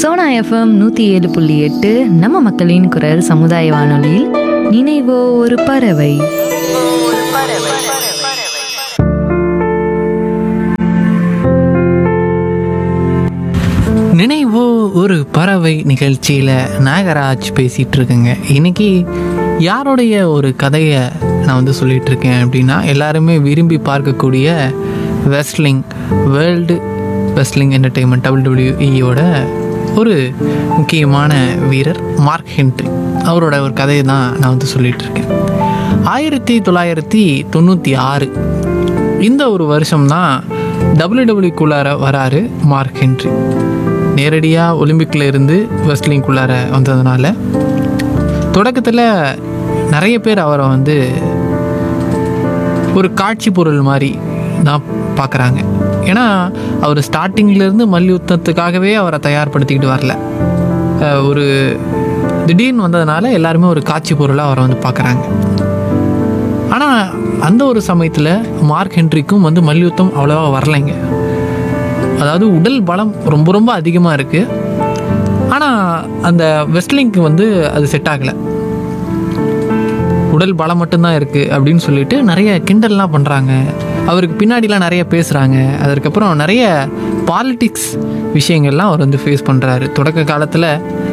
Sona FM நூற்றி ஏழு புள்ளி எட்டு நம்ம மக்களின் குரல் சமுதாய வானொலியில் நினைவோ ஒரு பறவை நினைவோ ஒரு பறவை நிகழ்ச்சியில் நாகராஜ் பேசிகிட்டு இருக்கேங்க இன்னைக்கு யாருடைய ஒரு கதையை நான் வந்து சொல்லிட்டு இருக்கேன் அப்படின்னா எல்லாருமே விரும்பி பார்க்கக்கூடிய வெஸ்லிங் வேர்ல்டு வெஸ்லிங் என்டர்டெயின்மெண்ட் டபிள்யூடபிள்யூஇயோட ஒரு முக்கியமான வீரர் மார்க் ஹென்ட்ரி அவரோட ஒரு கதையை தான் நான் வந்து சொல்லிட்டு இருக்கேன் ஆயிரத்தி தொள்ளாயிரத்தி தொண்ணூற்றி ஆறு இந்த ஒரு வருஷம்தான் டபிள்யூடபிள்யூக்குள்ளார வராரு மார்க் ஹென்ட்ரி நேரடியாக ஒலிம்பிக்கில் இருந்து வெஸ்லிங்குள்ளார வந்ததுனால தொடக்கத்தில் நிறைய பேர் அவரை வந்து ஒரு காட்சி பொருள் மாதிரி தான் பார்க்குறாங்க ஏன்னா அவர் ஸ்டார்டிங்லேருந்து மல்யுத்தத்துக்காகவே அவரை தயார்படுத்திக்கிட்டு வரல அஹ் ஒரு திடீர்னு வந்ததுனால எல்லாருமே ஒரு காட்சி பொருளாக அவரை வந்து பார்க்குறாங்க ஆனால் அந்த ஒரு சமயத்தில் மார்க் ஹென்ரிக்கும் வந்து மல்யுத்தம் அவ்வளோவா வரலைங்க அதாவது உடல் பலம் ரொம்ப ரொம்ப அதிகமாக இருக்குது ஆனால் அந்த வெஸ்லிங்க்கு வந்து அது செட் ஆகலை உடல் பலம் மட்டும்தான் இருக்குது அப்படின்னு சொல்லிட்டு நிறைய கிண்டல்லாம் பண்ணுறாங்க அவருக்கு பின்னாடிலாம் நிறைய பேசுகிறாங்க அதற்கப்புறம் நிறைய பாலிட்டிக்ஸ் விஷயங்கள்லாம் அவர் வந்து ஃபேஸ் பண்ணுறாரு தொடக்க காலத்தில்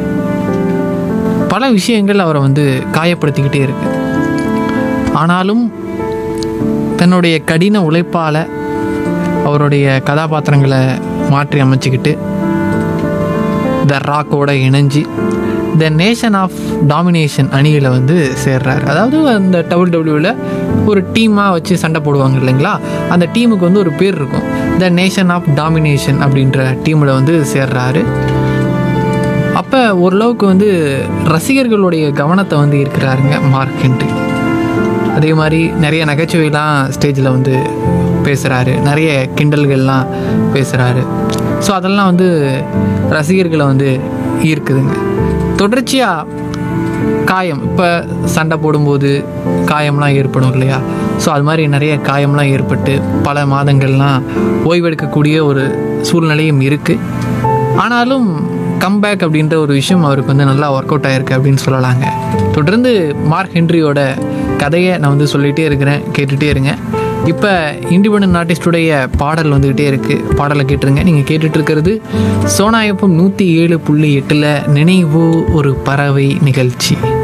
பல விஷயங்கள் அவரை வந்து காயப்படுத்திக்கிட்டே இருக்கு ஆனாலும் தன்னுடைய கடின உழைப்பால் அவருடைய கதாபாத்திரங்களை மாற்றி அமைச்சுக்கிட்டு த ராக்கோட இணைஞ்சு த நேஷன் ஆஃப் டாமினேஷன் அணியில் வந்து சேர்றாரு அதாவது அந்த டபுள் டபிள்யூவில் ஒரு டீமாக வச்சு சண்டை போடுவாங்க இல்லைங்களா அந்த டீமுக்கு வந்து ஒரு பேர் இருக்கும் த நேஷன் ஆஃப் டாமினேஷன் அப்படின்ற டீமில் வந்து சேர்றாரு அப்போ ஓரளவுக்கு வந்து ரசிகர்களுடைய கவனத்தை வந்து ஈர்க்கிறாருங்க மார்க் ஹென்ரி அதே மாதிரி நிறைய நகைச்சுவைலாம் ஸ்டேஜில் வந்து பேசுகிறாரு நிறைய கிண்டல்கள்லாம் பேசுகிறாரு ஸோ அதெல்லாம் வந்து ரசிகர்களை வந்து ஈர்க்குதுங்க தொடர்ச்சியாக காயம் இப்போ சண்டை போடும்போது காயம்லாம் ஏற்படும் இல்லையா ஸோ அது மாதிரி நிறைய காயம்லாம் ஏற்பட்டு பல மாதங்கள்லாம் ஓய்வெடுக்கக்கூடிய ஒரு சூழ்நிலையும் இருக்குது ஆனாலும் கம்பேக் அப்படின்ற ஒரு விஷயம் அவருக்கு வந்து நல்லா ஒர்க் அவுட் ஆயிருக்கு அப்படின்னு சொல்லலாங்க தொடர்ந்து மார்க் ஹென்ரியோட கதையை நான் வந்து சொல்லிகிட்டே இருக்கிறேன் கேட்டுகிட்டே இருங்க இப்போ இண்டிபெண்ட் ஆர்டிஸ்டுடைய பாடல் வந்துக்கிட்டே இருக்குது பாடலை கேட்டுருங்க நீங்கள் கேட்டுட்டு இருக்கிறது சோனாயப்பம் நூற்றி ஏழு புள்ளி எட்டில் நினைவு ஒரு பறவை நிகழ்ச்சி